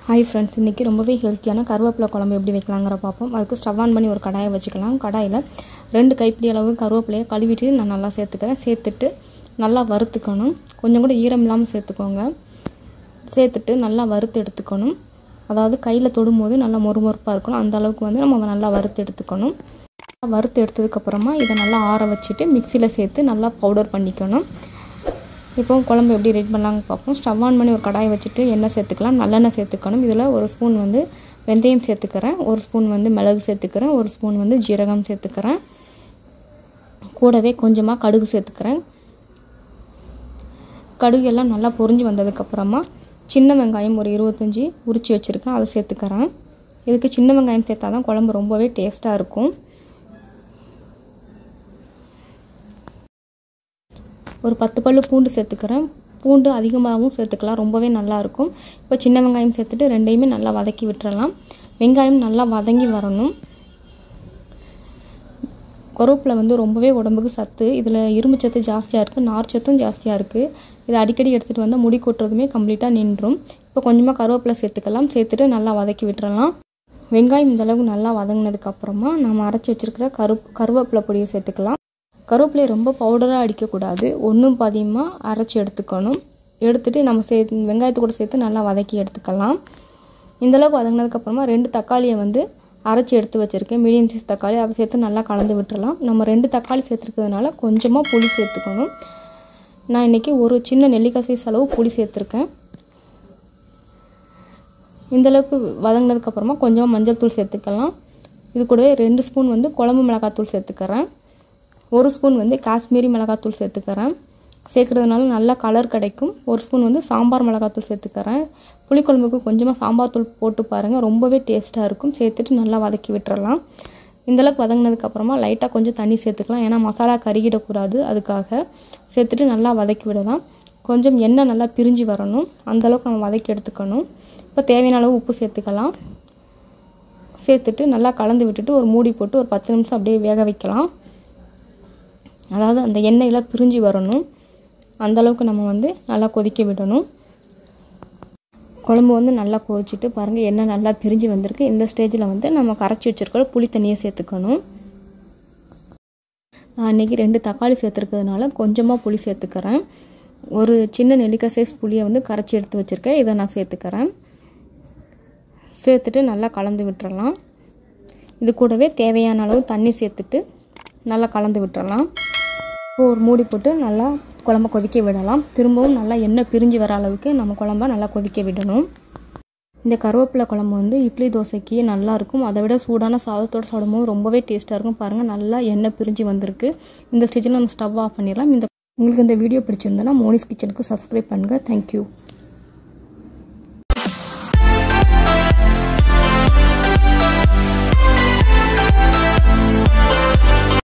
hi friends இன்றைக்கி ரொம்பவே ஹெல்த்தியான கருவேப்பிலை குழம்பு எப்படி வைக்கலாங்கிற பார்ப்போம் அதுக்கு ஸ்டவ் ஆன் பண்ணி ஒரு கடாயை வச்சுக்கலாம் கடாயில் ரெண்டு கைப்பிடி அளவு கருவேப்பிலையை கழுவிட்டு நான் நல்லா சேர்த்துக்கிறேன் சேர்த்துட்டு நல்லா வறுத்துக்கணும் கொஞ்சம் கூட ஈரம் இல்லாமல் சேர்த்துக்கோங்க சேர்த்துட்டு நல்லா வறுத்து எடுத்துக்கணும் அதாவது கையில் தொடும்போது நல்லா மொறுமொறுப்பாக இருக்கணும் அந்த அளவுக்கு வந்து நம்ம நல்லா வறுத்து எடுத்துக்கணும் வறுத்து எடுத்ததுக்கப்புறமா இதை நல்லா ஆற வச்சுட்டு மிக்சியில் சேர்த்து நல்லா பவுடர் பண்ணிக்கணும் இப்போ குழம்பு எப்படி ரெடி பண்ணலாங்க பார்ப்போம் ஸ்டவ் ஆன் பண்ணி ஒரு கடாயை வச்சுட்டு எண்ணெய் சேர்த்துக்கலாம் நல்லெண்ணெய் சேர்த்துக்கணும் இதில் ஒரு ஸ்பூன் வந்து வெந்தயம் சேர்த்துக்கிறேன் ஒரு ஸ்பூன் வந்து மிளகு சேர்த்துக்கிறேன் ஒரு ஸ்பூன் வந்து ஜீரகம் சேர்த்துக்கிறேன் கூடவே கொஞ்சமாக கடுகு சேர்த்துக்கிறேன் கடுகு எல்லாம் நல்லா பொரிஞ்சு வந்ததுக்கப்புறமா சின்ன வெங்காயம் ஒரு இருபத்தஞ்சி உரித்து வச்சுருக்கேன் அதை சேர்த்துக்கிறேன் இதுக்கு சின்ன வெங்காயம் சேர்த்தா தான் குழம்பு ரொம்பவே டேஸ்ட்டாக இருக்கும் ஒரு பத்து பல்லு பூண்டு சேர்த்துக்கிறேன் பூண்டு அதிகமாகவும் சேர்த்துக்கலாம் ரொம்பவே நல்லாயிருக்கும் இப்போ சின்ன வெங்காயம் சேர்த்துட்டு ரெண்டையுமே நல்லா வதக்கி விட்டுறலாம் வெங்காயம் நல்லா வதங்கி வரணும் கருவேப்பிலை வந்து ரொம்பவே உடம்புக்கு சத்து இதில் இரும்பு சத்து ஜாஸ்தியாக இருக்குது நார் சத்தும் ஜாஸ்தியாக இருக்குது இதை அடிக்கடி எடுத்துகிட்டு வந்தால் முடி கொட்டுறதுமே கம்ப்ளீட்டாக நின்றும் இப்போ கொஞ்சமாக கருவேப்பிலை சேர்த்துக்கலாம் சேர்த்துட்டு நல்லா வதக்கி விட்டுறலாம் வெங்காயம் இந்தளவுக்கு நல்லா வதங்கினதுக்கப்புறமா நம்ம அரைச்சி வச்சுருக்கிற கரு கருவேப்பிலை பொடியை சேர்த்துக்கலாம் கருவேப்பிலையை ரொம்ப பவுடராக அடிக்கக்கூடாது ஒன்றும் பாதியமாக அரைச்சி எடுத்துக்கணும் எடுத்துகிட்டு நம்ம சே வெங்காயத்தை கூட சேர்த்து நல்லா வதக்கி எடுத்துக்கலாம் இந்தளவுக்கு வதங்கினதுக்கப்புறமா ரெண்டு தக்காளியை வந்து அரைச்சி எடுத்து வச்சுருக்கேன் மீடியம் சைஸ் தக்காளி அதை சேர்த்து நல்லா கலந்து விட்டுறலாம் நம்ம ரெண்டு தக்காளி சேர்த்துருக்கிறதுனால கொஞ்சமாக புளி சேர்த்துக்கணும் நான் இன்றைக்கி ஒரு சின்ன நெல்லிக்காய் சைஸ் அளவு புளி சேர்த்துருக்கேன் இந்தளவுக்கு வதங்கினதுக்கப்புறமா கொஞ்சமாக மஞ்சள் தூள் சேர்த்துக்கலாம் இது கூடவே ரெண்டு ஸ்பூன் வந்து குழம்பு மிளகாத்தூள் சேர்த்துக்கிறேன் ஒரு ஸ்பூன் வந்து காஷ்மீரி மிளகாத்தூள் சேர்த்துக்கிறேன் சேர்க்குறதுனால நல்லா கலர் கிடைக்கும் ஒரு ஸ்பூன் வந்து சாம்பார் மிளகாத்தூள் சேர்த்துக்கிறேன் புளிக்குழம்புக்கு கொஞ்சமாக சாம்பார் தூள் போட்டு பாருங்கள் ரொம்பவே டேஸ்ட்டாக இருக்கும் சேர்த்துட்டு நல்லா வதக்கி விட்டுறலாம் இந்தளவுக்கு வதங்கினதுக்கப்புறமா லைட்டாக கொஞ்சம் தண்ணி சேர்த்துக்கலாம் ஏன்னா மசாலா கருகிடக்கூடாது அதுக்காக சேர்த்துட்டு நல்லா வதக்கி விடலாம் கொஞ்சம் எண்ணெய் நல்லா பிரிஞ்சு வரணும் அந்தளவுக்கு நம்ம வதக்கி எடுத்துக்கணும் இப்போ தேவையான அளவு உப்பு சேர்த்துக்கலாம் சேர்த்துட்டு நல்லா கலந்து விட்டுட்டு ஒரு மூடி போட்டு ஒரு பத்து நிமிஷம் அப்படியே வேக வைக்கலாம் அதாவது அந்த எண்ணெயெல்லாம் பிரிஞ்சு வரணும் அந்தளவுக்கு நம்ம வந்து நல்லா கொதிக்க விடணும் குழம்பு வந்து நல்லா கொதிச்சுட்டு பாருங்கள் எண்ணெய் நல்லா பிரிஞ்சு வந்திருக்கு இந்த ஸ்டேஜில் வந்து நம்ம கரைச்சி வச்சுருக்கிற புளி தண்ணியை சேர்த்துக்கணும் நான் இன்றைக்கி ரெண்டு தக்காளி சேர்த்துருக்கிறதுனால கொஞ்சமாக புளி சேர்த்துக்கிறேன் ஒரு சின்ன நெல்லிக்காய் சைஸ் புளியை வந்து கரைச்சி எடுத்து வச்சுருக்கேன் இதை நான் சேர்த்துக்கிறேன் சேர்த்துட்டு நல்லா கலந்து விட்டுறலாம் இது கூடவே தேவையான அளவு தண்ணி சேர்த்துட்டு நல்லா கலந்து விட்டுறலாம் இப்போ ஒரு மூடி போட்டு நல்லா குழம்ப கொதிக்க விடலாம் திரும்பவும் நல்லா எண்ணெய் பிரிஞ்சு வர அளவுக்கு நம்ம குழம்ப நல்லா கொதிக்க விடணும் இந்த கருவேப்பிலை குழம்பு வந்து இட்லி தோசைக்கு நல்லாயிருக்கும் அதை விட சூடான சாதத்தோடு சாப்பிடும்போது ரொம்பவே டேஸ்ட்டாக இருக்கும் பாருங்கள் நல்லா எண்ணெய் பிரிஞ்சு வந்திருக்கு இந்த ஸ்டேஜில் நம்ம ஸ்டவ் ஆஃப் பண்ணிடலாம் இந்த உங்களுக்கு இந்த வீடியோ பிடிச்சிருந்தனா மோனிஸ் கிச்சனுக்கு சப்ஸ்கிரைப் பண்ணுங்கள் தேங்க்யூ